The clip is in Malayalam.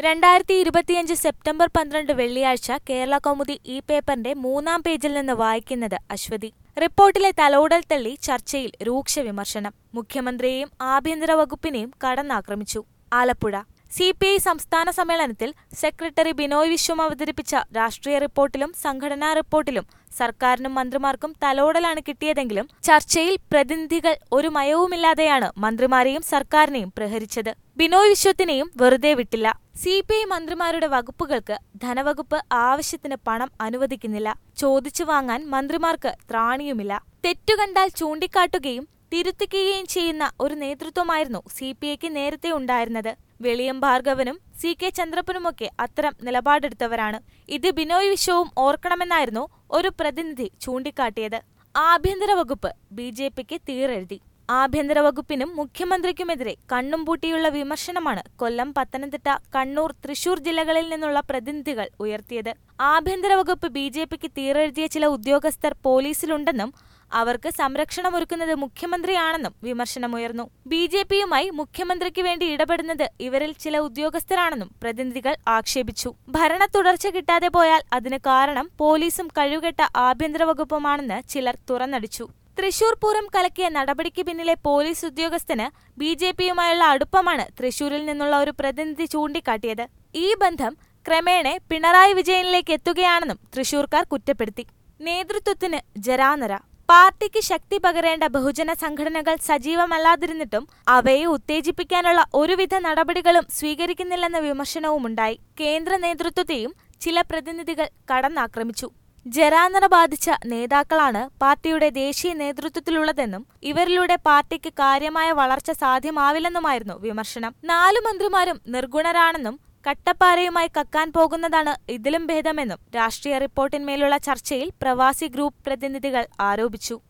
രണ്ടായിരത്തി ഇരുപത്തിയഞ്ച് സെപ്റ്റംബർ പന്ത്രണ്ട് വെള്ളിയാഴ്ച കേരള കൗമുദി ഈ പേപ്പറിന്റെ മൂന്നാം പേജിൽ നിന്ന് വായിക്കുന്നത് അശ്വതി റിപ്പോർട്ടിലെ തലോടൽ തള്ളി ചർച്ചയിൽ രൂക്ഷ വിമർശനം മുഖ്യമന്ത്രിയെയും ആഭ്യന്തര വകുപ്പിനെയും കടന്നാക്രമിച്ചു ആലപ്പുഴ സി പി ഐ സംസ്ഥാന സമ്മേളനത്തിൽ സെക്രട്ടറി ബിനോയ് വിശ്വം അവതരിപ്പിച്ച രാഷ്ട്രീയ റിപ്പോർട്ടിലും സംഘടനാ റിപ്പോർട്ടിലും സർക്കാരിനും മന്ത്രിമാർക്കും തലോടലാണ് കിട്ടിയതെങ്കിലും ചർച്ചയിൽ പ്രതിനിധികൾ ഒരു മയവുമില്ലാതെയാണ് മന്ത്രിമാരെയും സർക്കാരിനെയും പ്രഹരിച്ചത് ബിനോയ് വിശ്വത്തിനെയും വെറുതെ വിട്ടില്ല സി പി ഐ മന്ത്രിമാരുടെ വകുപ്പുകൾക്ക് ധനവകുപ്പ് ആവശ്യത്തിന് പണം അനുവദിക്കുന്നില്ല ചോദിച്ചു വാങ്ങാൻ മന്ത്രിമാർക്ക് ത്രാണിയുമില്ല തെറ്റുകണ്ടാൽ ചൂണ്ടിക്കാട്ടുകയും തിരുത്തിക്കുകയും ചെയ്യുന്ന ഒരു നേതൃത്വമായിരുന്നു സി പി ഐക്ക് നേരത്തെ ഉണ്ടായിരുന്നത് വെളിയം ഭാർഗവനും സി കെ ചന്ദ്രപ്പനുമൊക്കെ അത്തരം നിലപാടെടുത്തവരാണ് ഇത് ബിനോയ് വിശ്വവും ഓർക്കണമെന്നായിരുന്നു ഒരു പ്രതിനിധി ചൂണ്ടിക്കാട്ടിയത് ആഭ്യന്തര വകുപ്പ് ബി ജെ പിക്ക് തീറെഴുതി ആഭ്യന്തര വകുപ്പിനും മുഖ്യമന്ത്രിക്കുമെതിരെ കണ്ണും പൂട്ടിയുള്ള വിമർശനമാണ് കൊല്ലം പത്തനംതിട്ട കണ്ണൂർ തൃശൂർ ജില്ലകളിൽ നിന്നുള്ള പ്രതിനിധികൾ ഉയർത്തിയത് ആഭ്യന്തര വകുപ്പ് ബി ജെ പിക്ക് തീറെഴുതിയ ചില ഉദ്യോഗസ്ഥർ പോലീസിലുണ്ടെന്നും അവർക്ക് സംരക്ഷണമൊരുക്കുന്നത് മുഖ്യമന്ത്രിയാണെന്നും വിമർശനമുയർന്നു ബി ജെ പിയുമായി മുഖ്യമന്ത്രിക്ക് വേണ്ടി ഇടപെടുന്നത് ഇവരിൽ ചില ഉദ്യോഗസ്ഥരാണെന്നും പ്രതിനിധികൾ ആക്ഷേപിച്ചു ഭരണ തുടർച്ച കിട്ടാതെ പോയാൽ അതിന് കാരണം പോലീസും കഴിവുകെട്ട ആഭ്യന്തര വകുപ്പുമാണെന്ന് ചിലർ തുറന്നടിച്ചു തൃശൂർ പൂരം കലക്കിയ നടപടിക്ക് പിന്നിലെ പോലീസ് ഉദ്യോഗസ്ഥന് ബി ജെ പിയുമായുള്ള അടുപ്പമാണ് തൃശൂരിൽ നിന്നുള്ള ഒരു പ്രതിനിധി ചൂണ്ടിക്കാട്ടിയത് ഈ ബന്ധം ക്രമേണ പിണറായി വിജയനിലേക്ക് എത്തുകയാണെന്നും തൃശൂർക്കാർ കുറ്റപ്പെടുത്തി നേതൃത്വത്തിന് ജരാനര പാർട്ടിക്ക് ശക്തി പകരേണ്ട ബഹുജന സംഘടനകൾ സജീവമല്ലാതിരുന്നിട്ടും അവയെ ഉത്തേജിപ്പിക്കാനുള്ള ഒരുവിധ നടപടികളും സ്വീകരിക്കുന്നില്ലെന്ന വിമർശനവുമുണ്ടായി കേന്ദ്ര നേതൃത്വത്തെയും ചില പ്രതിനിധികൾ കടന്നാക്രമിച്ചു ജരാനറ ബാധിച്ച നേതാക്കളാണ് പാർട്ടിയുടെ ദേശീയ നേതൃത്വത്തിലുള്ളതെന്നും ഇവരിലൂടെ പാർട്ടിക്ക് കാര്യമായ വളർച്ച സാധ്യമാവില്ലെന്നുമായിരുന്നു വിമർശനം നാലു മന്ത്രിമാരും നിർഗുണരാണെന്നും കട്ടപ്പാറയുമായി കക്കാൻ പോകുന്നതാണ് ഇതിലും ഭേദമെന്നും രാഷ്ട്രീയ റിപ്പോർട്ടിന്മേലുള്ള ചർച്ചയിൽ പ്രവാസി ഗ്രൂപ്പ് പ്രതിനിധികൾ ആരോപിച്ചു